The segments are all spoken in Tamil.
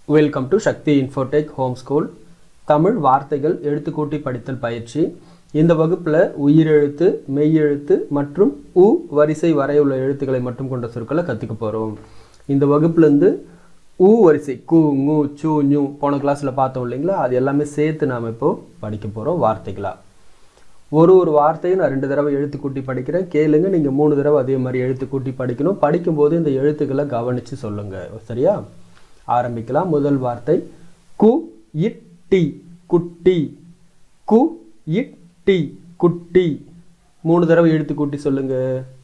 welcome to Sakthi infotech home school Tamil வார்த்தைகள் எழுத்துக்கூட்டி படித்தல் பயிற்சி இந்த வகுப்பில் உயிரெழுத்து மெய்யெழுத்து மற்றும் உ வரிசை வரை உள்ள எழுத்துக்களை மட்டும் கொண்ட சொற்களை கற்றுக்க போகிறோம் இந்த வகுப்புலேருந்து உ வரிசை கு ngு சு நு போன கிளாஸில் பார்த்தோம் இல்லைங்களா அது எல்லாமே சேர்த்து நாம் இப்போ படிக்க போகிறோம் வார்த்தைகளாக ஒரு ஒரு வார்த்தையும் நான் ரெண்டு தடவை எழுத்து கூட்டி படிக்கிறேன் கேளுங்க நீங்கள் மூணு தடவை அதே மாதிரி எழுத்து கூட்டி படிக்கணும் படிக்கும்போது இந்த எழுத்துக்களை கவனித்து சொல்லுங்கள் சரியா ஆரம்பிக்கலாம் முதல் வார்த்தை கு இட்டி குட்டி கு இட்டி குட்டி மூணு தடவை எழுத்து கூட்டி சொல்லுங்க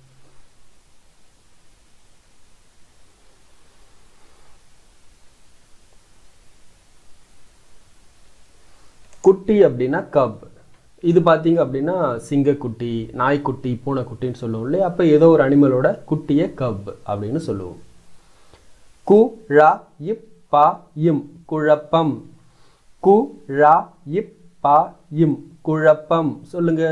குட்டி அப்படின்னா கப் இது பார்த்தீங்க அப்படின்னா சிங்கக்குட்டி நாய்க்குட்டி பூனைக்குட்டின்னு சொல்லுவோம் இல்லையா அப்போ ஏதோ ஒரு அனிமலோட குட்டியை கப் அப்படின்னு சொல்லுவோம் கு ழ இப் பா இம் குழப்பம் கு ழ இப் பா இம் குழப்பம் சொல்லுங்க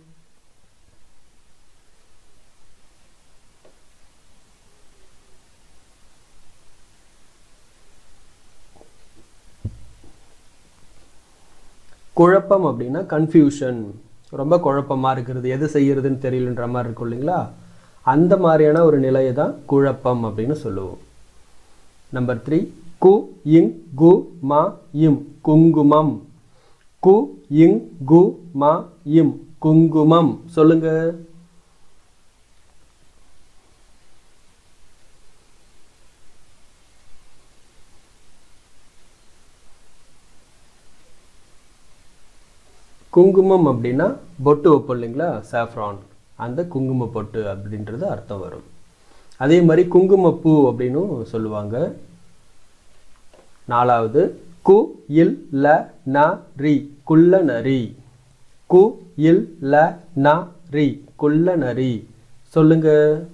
குழப்பம் அப்படின்னா கன்ஃபியூஷன் ரொம்ப குழப்பமா இருக்கிறது எது செய்யறதுன்னு தெரியலன்ற மாதிரி இருக்கும் இல்லைங்களா அந்த மாதிரியான ஒரு நிலையை தான் குழப்பம் அப்படின்னு சொல்லுவோம் நம்பர் த்ரீ கு இங் கு மா இம் குங்குமம் கு இங் கு மா இம் குங்குமம் சொல்லுங்க குங்குமம் அப்படின்னா பொட்டு வைப்போம் இல்லைங்களா சாஃப்ரான் அந்த குங்கும பொட்டு அப்படின்றது அர்த்தம் வரும் அதே மாதிரி குங்குமப்பூ அப்படின்னும் சொல்லுவாங்க நாலாவது கு இல் ல ந ரி குள்ள நரி கு இல் ல ந ரி குள்ள நரி சொல்லுங்க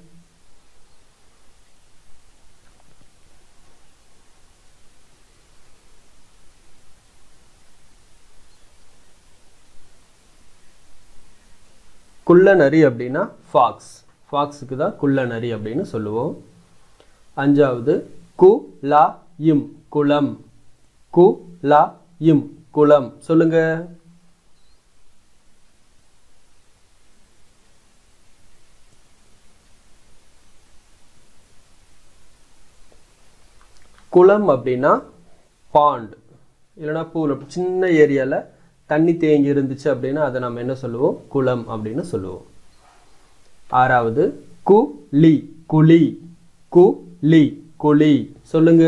குள்ள நரி அப்படின்னா ஃபாக்ஸ் ஃபாக்ஸுக்கு தான் குள்ள நரி அப்படின்னு சொல்லுவோம் அஞ்சாவது கு லா இம் குளம் கு லா இம் குளம் சொல்லுங்க குளம் அப்படின்னா பாண்ட் இல்லைன்னா பூல் சின்ன ஏரியாவில் தண்ணி தேங்கி இருந்துச்சு அப்படின்னா அதை நம்ம என்ன சொல்லுவோம் குளம் அப்படின்னு சொல்லுவோம் ஆறாவது கு லி குழி கு லி குழி சொல்லுங்க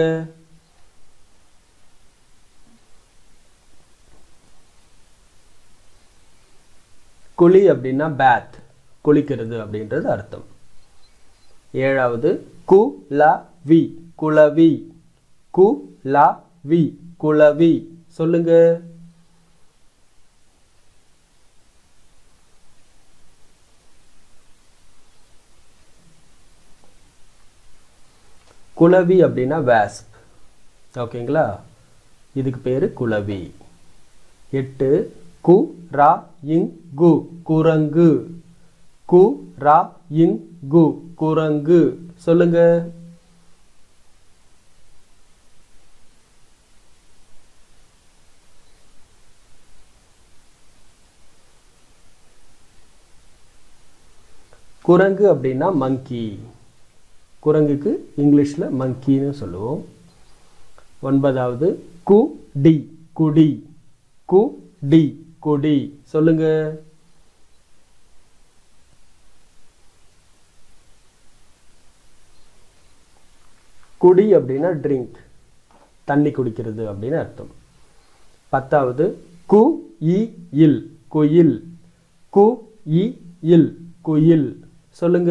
குழி அப்படின்னா பேத் குளிக்கிறது அப்படின்றது அர்த்தம் ஏழாவது கு ல வி குளவி கு ல வி குளவி சொல்லுங்க குளவி அப்படின்னா வேஸ்ப் ஓகேங்களா இதுக்கு பேர் குளவி எட்டு கு ரா இங் கு குரங்கு கு ரா இங் கு குரங்கு சொல்லுங்க குரங்கு அப்படின்னா மங்கி குரங்குக்கு இங்கிலீஷில் மங்கின்னு சொல்லுவோம் ஒன்பதாவது கு டி குடி கு டி குடி சொல்லுங்க குடி அப்படின்னா ட்ரிங்க் தண்ணி குடிக்கிறது அப்படின்னு அர்த்தம் பத்தாவது கு இ இல் குயில் கு இ இல் குயில் சொல்லுங்க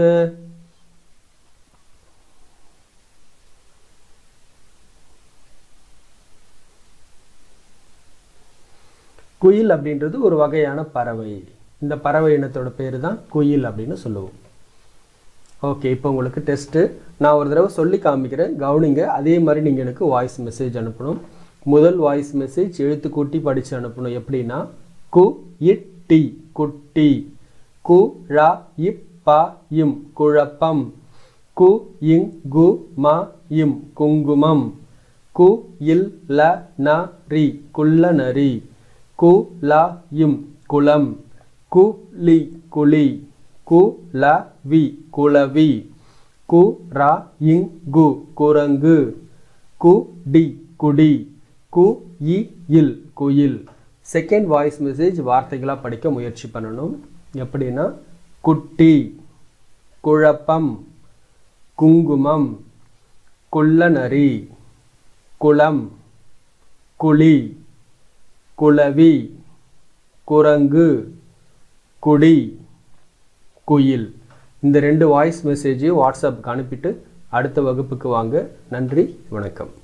குயில் அப்படின்றது ஒரு வகையான பறவை இந்த பறவை இனத்தோட பேர் தான் குயில் அப்படின்னு சொல்லுவோம் ஓகே இப்போ உங்களுக்கு டெஸ்ட்டு நான் ஒரு தடவை சொல்லி காமிக்கிறேன் கவனிங்க அதே மாதிரி நீங்கள் எனக்கு வாய்ஸ் மெசேஜ் அனுப்பணும் முதல் வாய்ஸ் மெசேஜ் எழுத்து கூட்டி படித்து அனுப்பணும் எப்படின்னா கு இட் டி குட்டி கு ழ இப் ப இம் குழப்பம் கு இங் கு ம இம் குங்குமம் கு இல் ல ந ரி குள்ள நரி கு ல இம் குளம் கு லி குழி கு ல வி குளவி கு ரா இங் கு குரங்கு கு டி குடி கு இ இல் குயில் செகண்ட் வாய்ஸ் மெசேஜ் வார்த்தைகளாக படிக்க முயற்சி பண்ணணும் எப்படின்னா குட்டி குழப்பம் குங்குமம் குள்ளநரி குளம் குழி குளவி குரங்கு குடி குயில் இந்த ரெண்டு வாய்ஸ் மெசேஜையும் வாட்ஸ்அப்புக்கு அனுப்பிட்டு அடுத்த வகுப்புக்கு வாங்க நன்றி வணக்கம்